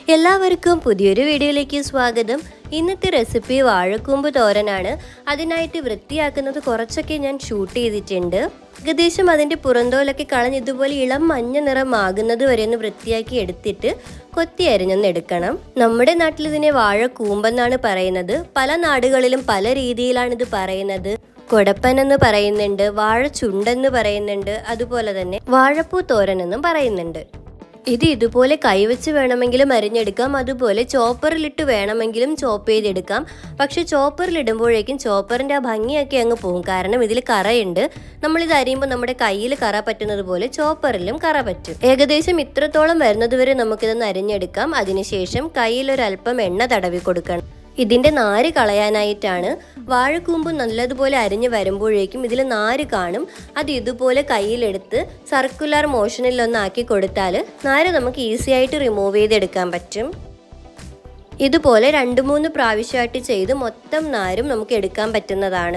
എല്ലാവർക്കും പുതിയൊരു വീഡിയോയിലേക്ക് സ്വാഗതം ഇന്നത്തെ റെസിപ്പി വാഴക്കൂമ്പ് തോരനാണ് അതിനായിട്ട് വൃത്തിയാക്കുന്നത് കുറച്ചൊക്കെ ഞാൻ ഷൂട്ട് ചെയ്തിട്ടുണ്ട് ഏകദേശം അതിൻ്റെ പുറന്തോലൊക്കെ കളഞ്ഞ് ഇതുപോലെ ഇളം മഞ്ഞ നിറമാകുന്നത് വരെ ഒന്ന് വൃത്തിയാക്കി എടുത്തിട്ട് കൊത്തി അരിഞ്ഞൊന്ന് എടുക്കണം നമ്മുടെ നാട്ടിൽ ഇതിനെ വാഴക്കൂമ്പെന്നാണ് പറയുന്നത് പല നാടുകളിലും പല രീതിയിലാണ് ഇത് പറയുന്നത് കൊടപ്പൻ എന്ന് പറയുന്നുണ്ട് വാഴ ചുണ്ടെന്ന് പറയുന്നുണ്ട് അതുപോലെ തന്നെ വാഴപ്പൂ തോരൻ എന്നും പറയുന്നുണ്ട് ഇത് ഇതുപോലെ കൈവച്ച് വേണമെങ്കിലും അരിഞ്ഞെടുക്കാം അതുപോലെ ചോപ്പറിലിട്ട് വേണമെങ്കിലും ചോപ്പ് ചെയ്തെടുക്കാം പക്ഷെ ചോപ്പറിലിടുമ്പോഴേക്കും ചോപ്പറിൻ്റെ ആ ഭംഗിയൊക്കെ അങ്ങ് പോകും കാരണം ഇതിൽ കറയുണ്ട് നമ്മളിത് അരിയുമ്പോൾ നമ്മുടെ കയ്യിൽ കറ പറ്റുന്നത് പോലെ ചോപ്പറിലും കറ പറ്റും ഏകദേശം ഇത്രത്തോളം വരുന്നത് വരെ നമുക്കിതൊന്ന് അരിഞ്ഞെടുക്കാം അതിനുശേഷം കയ്യിൽ ഒരല്പം എണ്ണ തടവി കൊടുക്കണം ഇതിന്റെ നാര് കളയാനായിട്ടാണ് വാഴക്കൂമ്പ് നല്ലതുപോലെ അരിഞ്ഞ് വരുമ്പോഴേക്കും ഇതിൽ നാര് കാണും അത് ഇതുപോലെ കയ്യിലെടുത്ത് സർക്കുലർ മോഷനിലൊന്നാക്കി കൊടുത്താൽ നാര് നമുക്ക് ഈസി ആയിട്ട് റിമൂവ് ചെയ്തെടുക്കാൻ പറ്റും ഇതുപോലെ രണ്ട് മൂന്ന് പ്രാവശ്യമായിട്ട് ചെയ്ത് മൊത്തം നാരും നമുക്ക് എടുക്കാൻ പറ്റുന്നതാണ്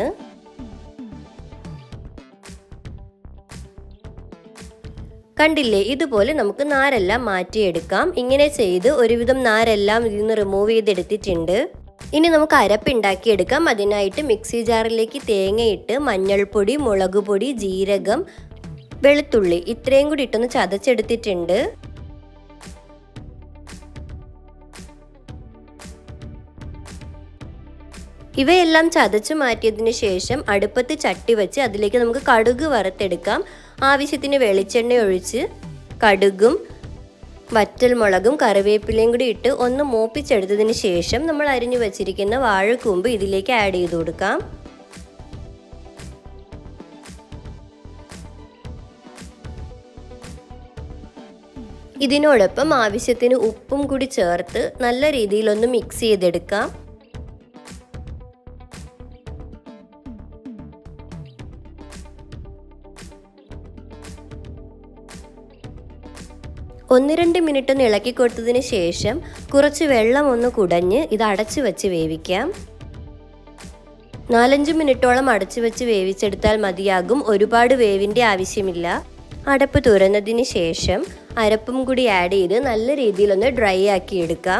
കണ്ടില്ലേ ഇതുപോലെ നമുക്ക് നാരെല്ലാം മാറ്റിയെടുക്കാം ഇങ്ങനെ ചെയ്ത് ഒരുവിധം നാരെല്ലാം ഇതിൽ നിന്ന് റിമൂവ് ചെയ്തെടുത്തിട്ടുണ്ട് ഇനി നമുക്ക് അരപ്പുണ്ടാക്കിയെടുക്കാം അതിനായിട്ട് മിക്സി ജാറിലേക്ക് തേങ്ങയിട്ട് മഞ്ഞൾപ്പൊടി മുളക് പൊടി ജീരകം വെളുത്തുള്ളി ഇത്രയും കൂടി ഇട്ടൊന്ന് ചതച്ചെടുത്തിട്ടുണ്ട് ഇവയെല്ലാം ചതച്ചു മാറ്റിയതിന് ശേഷം അടുപ്പത്ത് ചട്ടി വെച്ച് അതിലേക്ക് നമുക്ക് കടുക് വറുത്തെടുക്കാം ആവശ്യത്തിന് വെളിച്ചെണ്ണ ഒഴിച്ച് കടുകും വറ്റൽമുളകും കറിവേപ്പിലയും കൂടി ഇട്ട് ഒന്ന് മൂപ്പിച്ചെടുത്തതിന് ശേഷം നമ്മൾ അരിഞ്ഞു വച്ചിരിക്കുന്ന വാഴക്കൂമ്പ് ഇതിലേക്ക് ആഡ് ചെയ്ത് കൊടുക്കാം ഇതിനോടൊപ്പം ആവശ്യത്തിന് ഉപ്പും കൂടി ചേർത്ത് നല്ല രീതിയിൽ ഒന്ന് മിക്സ് ചെയ്തെടുക്കാം ഒന്ന് രണ്ട് മിനിറ്റ് ഒന്ന് ഇളക്കി കൊടുത്തതിന് ശേഷം കുറച്ച് വെള്ളം ഒന്ന് കുടഞ്ഞ് ഇത് അടച്ചു വെച്ച് വേവിക്കാം നാലഞ്ച് മിനിറ്റോളം അടച്ചു വെച്ച് വേവിച്ചെടുത്താൽ മതിയാകും ഒരുപാട് വേവിൻ്റെ ആവശ്യമില്ല അടപ്പ് തുറന്നതിന് ശേഷം അരപ്പും കൂടി ആഡ് ചെയ്ത് നല്ല രീതിയിലൊന്ന് ഡ്രൈ ആക്കി എടുക്കാം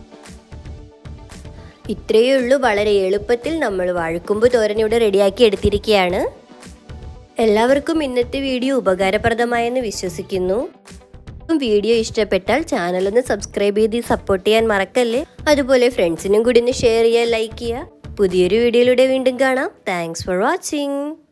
ഇത്രയേ ഉള്ളൂ വളരെ എളുപ്പത്തിൽ നമ്മൾ വാഴക്കുമ്പ് തോരൻ ഇവിടെ റെഡിയാക്കി എടുത്തിരിക്കുകയാണ് എല്ലാവർക്കും ഇന്നത്തെ വീഡിയോ ഉപകാരപ്രദമായെന്ന് വിശ്വസിക്കുന്നു വീഡിയോ ഇഷ്ടപ്പെട്ടാൽ ചാനൽ ഒന്ന് സബ്സ്ക്രൈബ് ചെയ്ത് സപ്പോർട്ട് ചെയ്യാൻ മറക്കല്ലേ അതുപോലെ ഫ്രണ്ട്സിനും കൂടി ഒന്ന് ഷെയർ ചെയ്യുക ലൈക്ക് ചെയ്യുക പുതിയൊരു വീഡിയോയിലൂടെ വീണ്ടും കാണാം താങ്ക്സ് ഫോർ വാച്ചിങ്